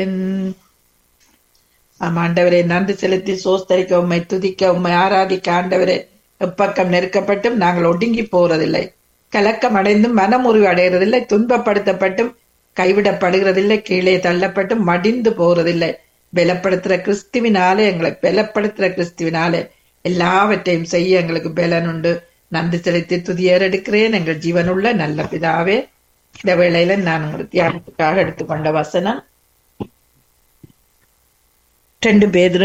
ஆம் ஆண்டவரே நன்றி செலுத்தி சோஸ்தரிக்க உம்மை துதிக்க உம்மை ஆராதிக்க ஆண்டவரே எப்பக்கம் நெருக்கப்பட்டும் நாங்கள் ஒடுங்கி போறதில்லை கலக்கம் அடைந்தும் மனமுறிவு அடைகிறதில்லை துன்பப்படுத்தப்பட்டும் கைவிடப்படுகிறதில்லை கீழே தள்ளப்பட்டும் மடிந்து போறதில்லை பலப்படுத்துற கிறிஸ்துவினாலே எங்களை பலப்படுத்துற கிறிஸ்துவினாலே எல்லாவற்றையும் செய்ய எங்களுக்கு பலன் உண்டு நன்றி செலுத்தி துதியேற எடுக்கிறேன் எங்கள் ஜீவனுள்ள நல்ல பிதாவே இந்த வேளையில நான் உங்களுக்கு தியானத்துக்காக எடுத்துக்கொண்ட வசனம் ரெண்டு பேதுரு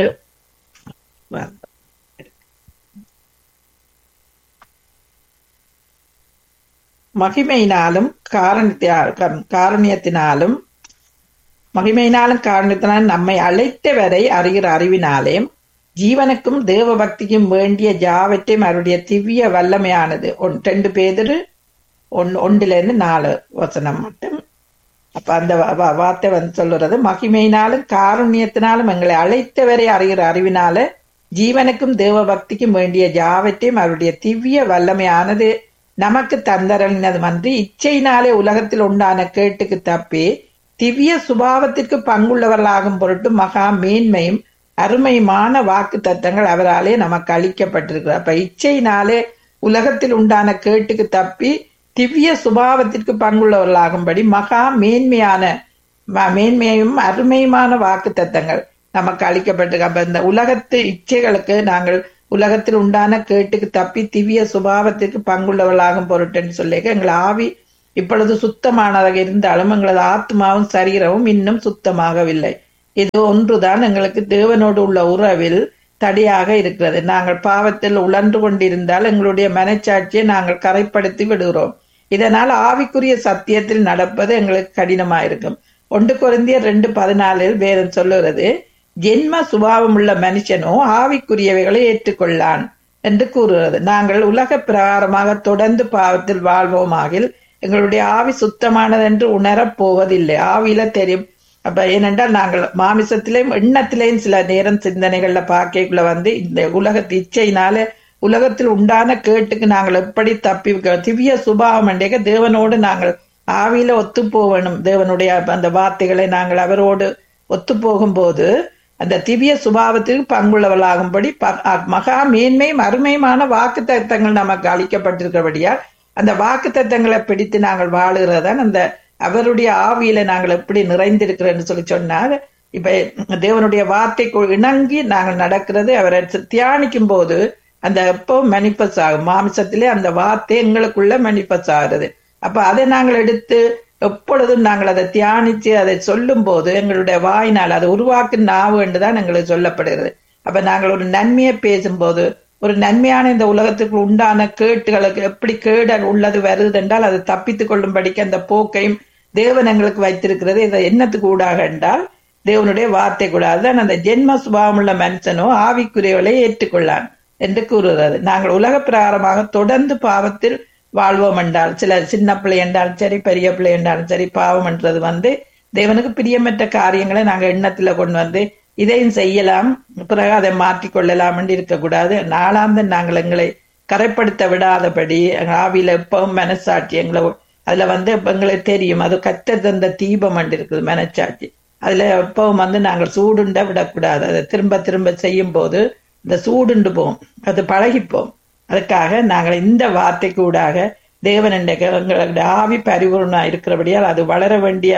மகிமையினாலும் காரணத்தியா- காரணியத்தினாலும் மகிமையினாலும் காரணத்தினாலும் நம்மை அழைத்தவரை அறிகிற அறிவினாலே ஜீவனுக்கும் தேவ பக்திக்கும் வேண்டிய ஜாவற்றையும் அவருடைய திவ்ய வல்லமையானது ஒன் ரெண்டு பேதரு ஒன் ஒன்றுல இருந்து நாலு வசனம் மட்டும் அப்ப அந்த வ- வ- வார்த்தை வந்து சொல்லுறது மகிமையினாலும் காருண்யத்தினாலும் எங்களை அழைத்தவரை அறிகிற அறிவினால ஜீவனுக்கும் தேவ பக்திக்கும் வேண்டிய ஜாவற்றையும் அவருடைய திவ்ய வல்லமையானது நமக்கு தந்தரலினது வந்து இச்சையினாலே உலகத்தில் உண்டான கேட்டுக்கு தப்பி திவ்ய சுபாவத்திற்கு பங்குள்ளவர்களாகும் பொருட்டு மகா மேன்மையும் அருமையுமான வாக்கு தத்தங்கள் அவராலே நமக்கு அளிக்கப்பட்டிருக்கிறது அப்ப இச்சையினாலே உலகத்தில் உண்டான கேட்டுக்கு தப்பி திவ்ய சுபாவத்திற்கு பங்குள்ளவர்களாகும்படி மகா மேன்மையான ம- மேன்மையும் அருமையுமான வாக்கு தத்தங்கள் நமக்கு அளிக்கப்பட்டிருக்கு அப்ப இந்த உலகத்து இச்சைகளுக்கு நாங்கள் உலகத்தில் உண்டான கேட்டுக்கு தப்பி திவ்ய சுபாவத்திற்கு பங்குள்ளவர்களாகும் பொருட்டுன்னு சொல்லிக்க எங்கள் ஆவி இப்பொழுது சுத்தமானதாக இருந்தாலும் எங்களது ஆத்மாவும் சரீரமும் இன்னும் சுத்தமாகவில்லை இது ஒன்றுதான் எங்களுக்கு தேவனோடு உள்ள உறவில் தடையாக இருக்கிறது நாங்கள் பாவத்தில் உழன்று கொண்டிருந்தால் எங்களுடைய மனச்சாட்சியை நாங்கள் கரைப்படுத்தி விடுகிறோம் இதனால் ஆவிக்குரிய சத்தியத்தில் நடப்பது எங்களுக்கு கடினமாயிருக்கும் ஒன்று குறைந்தியர் ரெண்டு பதினாலில் வேதம் சொல்லுகிறது ஜென்ம சுபாவம் உள்ள மனுஷனோ ஆவிக்குரியவைகளை ஏற்றுக்கொள்ளான் என்று கூறுகிறது நாங்கள் உலக பிரகாரமாக தொடர்ந்து பாவத்தில் வாழ்வோமாகில் எங்களுடைய ஆவி சுத்தமானது என்று உணரப் போவதில்லை ஆவியில தெரியும் அப்ப ஏனென்றால் நாங்கள் மாமிசத்திலேயும் எண்ணத்திலேயும் சில நேரம் சிந்தனைகள்ல பார்க்கக்குள்ள வந்து இந்த உலகத்து இச்சையினால உலகத்தில் உண்டான கேட்டுக்கு நாங்கள் எப்படி தப்பி திவ்ய சுபாவம் அண்டேக தேவனோடு நாங்கள் ஆவியில ஒத்து போகணும் தேவனுடைய அந்த வார்த்தைகளை நாங்கள் அவரோடு ஒத்து போகும்போது அந்த திவ்ய சுபாவத்துக்கு பங்குள்ளவளாகும்படி ப- அ- மகா மேன்மையும் அருமையுமான வாக்கு தத்தங்கள் நமக்கு அளிக்கப்பட்டிருக்கிறபடியால் அந்த வாக்கு தத்தங்களை பிடித்து நாங்கள் வாழுகிறதான் அந்த அவருடைய ஆவியில நாங்கள் எப்படி நிறைந்திருக்கிறோம்னு சொல்லி சொன்னால் இப்ப தேவனுடைய வார்த்தைக்கு இணங்கி நாங்கள் நடக்கிறது அவரை தியானிக்கும் போது அந்த எப்பவும் மணிப்பஸ் ஆகும் மாமிசத்திலே அந்த வார்த்தை எங்களுக்குள்ள மணிப்பஸ் ஆகிறது அப்ப அதை நாங்கள் எடுத்து எப்பொழுதும் நாங்கள் அதை தியானிச்சு அதை சொல்லும் போது எங்களுடைய வாயினால் அதை உருவாக்கும் நாவு என்றுதான் எங்களுக்கு சொல்லப்படுகிறது அப்ப நாங்கள் ஒரு நன்மையை பேசும்போது ஒரு நன்மையான இந்த உலகத்துக்கு உண்டான கேட்டுகளுக்கு எப்படி கேடல் உள்ளது வருது என்றால் அதை தப்பித்துக் கொள்ளும்படிக்கு அந்த போக்கையும் தேவன் எங்களுக்கு வைத்திருக்கிறது இதை என்னத்துக்கு ஊடாக என்றால் தேவனுடைய வார்த்தை கூட அதுதான் அந்த ஜென்ம சுபாவம் உள்ள மனுஷனோ ஆவிக்குரியவளை ஏற்றுக்கொள்ளான் என்று கூறுகிறது நாங்கள் உலக பிரகாரமாக தொடர்ந்து பாவத்தில் வாழ்வோம் என்றால் சில சின்ன பிள்ளை என்றாலும் சரி பெரிய பிள்ளை என்றாலும் சரி பாவம் என்றது வந்து தேவனுக்கு பிரியமற்ற காரியங்களை நாங்கள் எண்ணத்துல கொண்டு வந்து இதையும் செய்யலாம் பிறகு அதை மாற்றிக் கொள்ளலாம் என்று இருக்கக்கூடாது நாளாந்த நாங்கள் எங்களை கரைப்படுத்த விடாதபடி எங்கள் ஆவியில எப்பவும் மனசாட்சி எங்களை அதுல வந்து இப்ப எங்களுக்கு தெரியும் அது கத்த தந்த தீபம் என்று இருக்குது மனச்சாட்சி அதுல எப்பவும் வந்து நாங்கள் சூடுண்ட விடக்கூடாது அதை திரும்ப திரும்ப செய்யும் போது இந்த சூடுண்டு போம் அது பழகிப்போம் அதுக்காக நாங்கள் இந்த வார்த்தைக்கு ஊடாக தேவன் எங்களுடைய ஆவி பரிபூர்ணா இருக்கிறபடியால் அது வளர வேண்டிய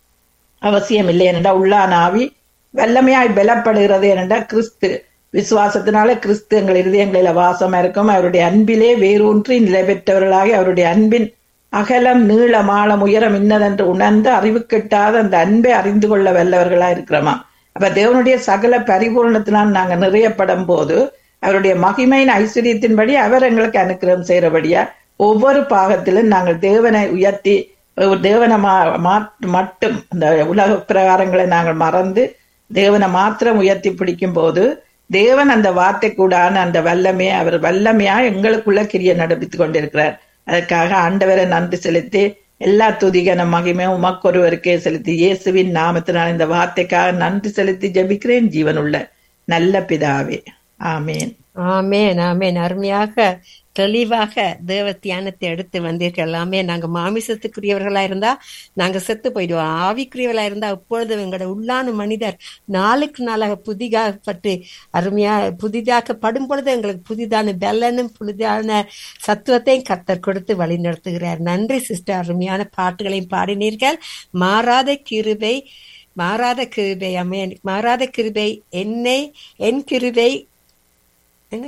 அவசியம் இல்லை என்றால் உள்ளான ஆவி வல்லமையாய் பலப்படுகிறது என்றால் கிறிஸ்து விசுவாசத்தினால கிறிஸ்து எங்கள் இருதயங்களில வாசமா இருக்கும் அவருடைய அன்பிலே வேரூன்றி நிலை பெற்றவர்களாகி அவருடைய அன்பின் அகலம் நீளம் ஆழம் உயரம் இன்னதென்று உணர்ந்து அறிவு கெட்டாத அந்த அன்பை அறிந்து கொள்ள வல்லவர்களா இருக்கிறோமா அப்ப தேவனுடைய சகல பரிபூர்ணத்தினால் நாங்க நிறையப்படும் போது அவருடைய மகிமையின் ஐஸ்வர்யத்தின்படி அவர் எங்களுக்கு அனுக்கிரகம் செய்யறபடியா ஒவ்வொரு பாகத்திலும் நாங்கள் தேவனை உயர்த்தி தேவனை மட்டும் இந்த உலக பிரகாரங்களை நாங்கள் மறந்து தேவனை மாத்திரம் உயர்த்தி பிடிக்கும் போது தேவன் அந்த வார்த்தை கூடான அந்த வல்லமையை அவர் வல்லமையா எங்களுக்குள்ள கிரிய நடப்பித்துக் கொண்டிருக்கிறார் அதற்காக ஆண்டவரை நன்றி செலுத்தி எல்லா துதிகன மகிமையும் உமக்கொருவருக்கே செலுத்தி இயேசுவின் நாமத்தினால் இந்த வார்த்தைக்காக நன்றி செலுத்தி ஜபிக்கிறேன் ஜீவனுள்ள நல்ல பிதாவே ஆமேன் ஆமேன் ஆமேன் அருமையாக தெளிவாக தேவ தியானத்தை எடுத்து வந்தீர்கள் எல்லாமே நாங்க மாமிசத்துக்குரியவர்களா இருந்தா நாங்க செத்து போயிடுவோம் ஆவிக்குரியவர்களா இருந்தா இப்பொழுது எங்களோட உள்ளான மனிதர் நாளுக்கு நாளாக புதிதாகப்பட்டு அருமையா புதிதாக்கப்படும் பொழுது எங்களுக்கு புதிதான பெல்லனும் புதிதான சத்துவத்தையும் கத்தர் கொடுத்து வழி நடத்துகிறார் நன்றி சிஸ்டர் அருமையான பாட்டுகளையும் பாடினீர்கள் மாறாத கிருபை மாறாத கிருபை அமேன் மாறாத கிருபை என்னை என் கிருபை என்ன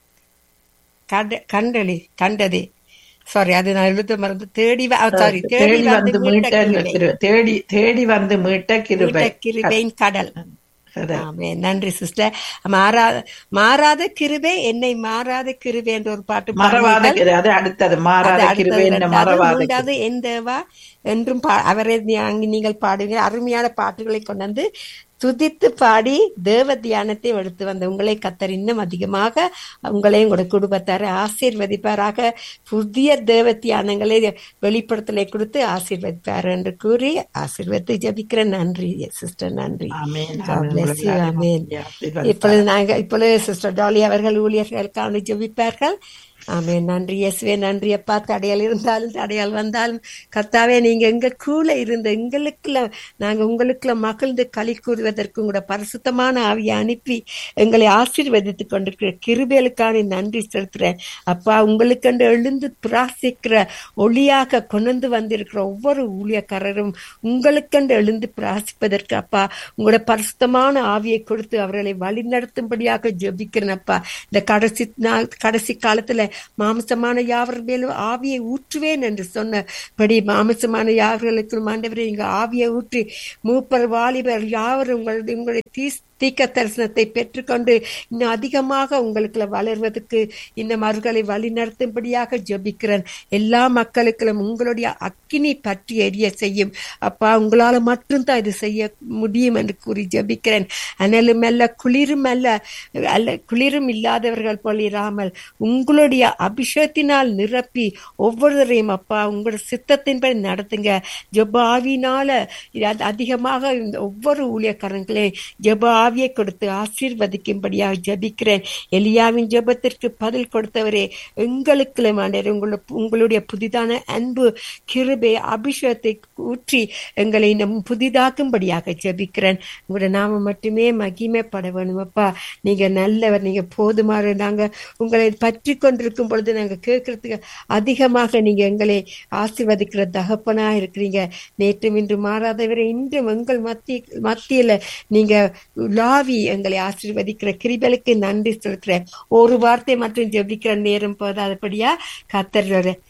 கண்ட கண்டளி கண்டது சாரி அது நான் எழுத மறந்து தேடி சாரி தேடி வந்து மீட்ட கிரு- தேடி தேடி வந்து மீட்ட கிருபை கிருபையின் கடல் கடல். ஆமென். நன்றி சிஸ்டர் மாறாத மாறாத கிருபை என்னை மாறாத கிருபை என்ற ஒரு பாட்டு மறவாத பாடினீர்கள். கிரு அது அடுத்தது மாறாத அது கிருபை அடுத்தது என்ன ரெண்டாவது. மறவாத கிரு- மூன்றாவது என் தேவா என்றும் பா- அவரை நீ- அங்கு நீங்கள் பாடுவீங்க அருமையான பாட்டுகளை கொண்டு வந்து துதித்து பாடி தேவ தியானத்தை எடுத்து வந்த உங்களை கத்தர் இன்னும் அதிகமாக உங்களையும் உங்களோட குடும்பத்தாரை ஆசீர்வதிப்பாராக புதிய தேவ தியானங்களை வெளிப்படுத்தலை கொடுத்து ஆசீர்வதிப்பார் என்று கூறி ஆசீர்வதித்து ஜபிக்கிற நன்றி சிஸ்டர் நன்றி ஆமென். God ஆமென். bless உங்களுக்கு you. ஆமென். Amen. ஆசீர்வதிப்பார். இப்பொழுது நாங்க இப்பொழுது சிஸ்டர் டாலி அவர்கள் ஊழியர்களுக்கான ஜெபிப்பார்கள் ஆமென் நன்றி இயேசுவே நன்றி அப்பா தடையால் இருந்தாலும் தடையால் வந்தாலும் கர்த்தாவே நீங்க எங்க கூட இருந்த எங்களுக்குள்ள நாங்க உங்களுக்குள்ள மகிழ்ந்து களி கூறுவதற்கு உங்களோட பரிசுத்தமான ஆவியை அனுப்பி எங்களை ஆசீர்வதித்துக் கொண்டிருக்கிற கிருபேலுக்கான நன்றி செலுத்துறேன் அப்பா உங்களுக்கென்று எழுந்து பிராசிக்கிற ஒளியாக கொண்டு வந்திருக்கிற ஒவ்வொரு ஊழியக்காரரும் உங்களுக்கென்று எழுந்து பிராசிப்பதற்கு அப்பா உங்களோட பரிசுத்தமான ஆவியை கொடுத்து அவர்களை வழிநடத்தும்படியாக ஜெபிக்கிறேன் அப்பா இந்த கடைசி நாள் கடைசி காலத்துல மாமிசமான யாவர் மேலும் ஆவியை ஊற்றுவேன் என்று சொன்னபடி மாமிசமான யாவர்களுக்கும் ஆண்டவரே இங்க ஆவியை ஊற்றி மூப்பர் வாலிபர் யாவரும் உங்களுடைய உங்களுடைய தீ தீக்க தரிசனத்தை பெற்றுக்கொண்டு இன்னும் அதிகமாக உங்களுக்கு வளர்வதற்கு இன்னும் அவர்களை வழி நடத்தும்படியாக ஜெபிக்கிறேன் எல்லா மக்களுக்கும் உங்களுடைய அக்கினி பற்றி எரிய செய்யும் அப்பா உங்களால மட்டும்தான் இது செய்ய முடியும் என்று கூறி ஜெபிக்கிறேன் அனலும் அல்ல குளிரும் அல்ல அல்ல குளிரும் இல்லாதவர்கள் போல் இராமல் உங்களுடைய அபிஷேகத்தினால் நிரப்பி ஒவ்வொருவரையும் அப்பா உங்களோட சித்தத்தின்படி நடத்துங்க ஜெப ஆவியினால அது அதிகமாக இந்த ஒவ்வொரு ஊழியக்காரங்களே ஜெப ஆவியை கொடுத்து ஆசீர்வதிக்கும்படியாக ஜெபிக்கிறேன் எலியாவின் ஜெபத்திற்கு பதில் கொடுத்தவரே எங்களுக்கு ஆண்டவரே உங்களு- உங்களுடைய புதிதான அன்பு கிருபை அபிஷேகத்தை ஊற்றி எங்களை இன்னும் புதிதாக்கும்படியாக ஜெபிக்கிறேன் உங்களுடைய நாம மட்டுமே மகிமைப்பட வேணும் அப்பா நீங்க நல்லவர் நீங்க போதுமாறு நாங்க உங்களை பற்றி கொண்டிருக்கும் பொழுது நாங்க கேட்கறதுக்கு அதிகமாக நீங்க எங்களை ஆசீர்வதிக்கிற தகப்பனா இருக்கிறீங்க நேற்றும் இன்று மாறாதவரை இன்றும் எங்கள் மத்திய மத்தியில நீங்க உலாவி எங்களை ஆசீர்வதிக்கிற கிருபலுக்கு நன்றி செலுத்துறேன் ஒரு வார்த்தை மட்டும் ஜெபிக்கிற நேரம் போதாதபடியா கத்தர்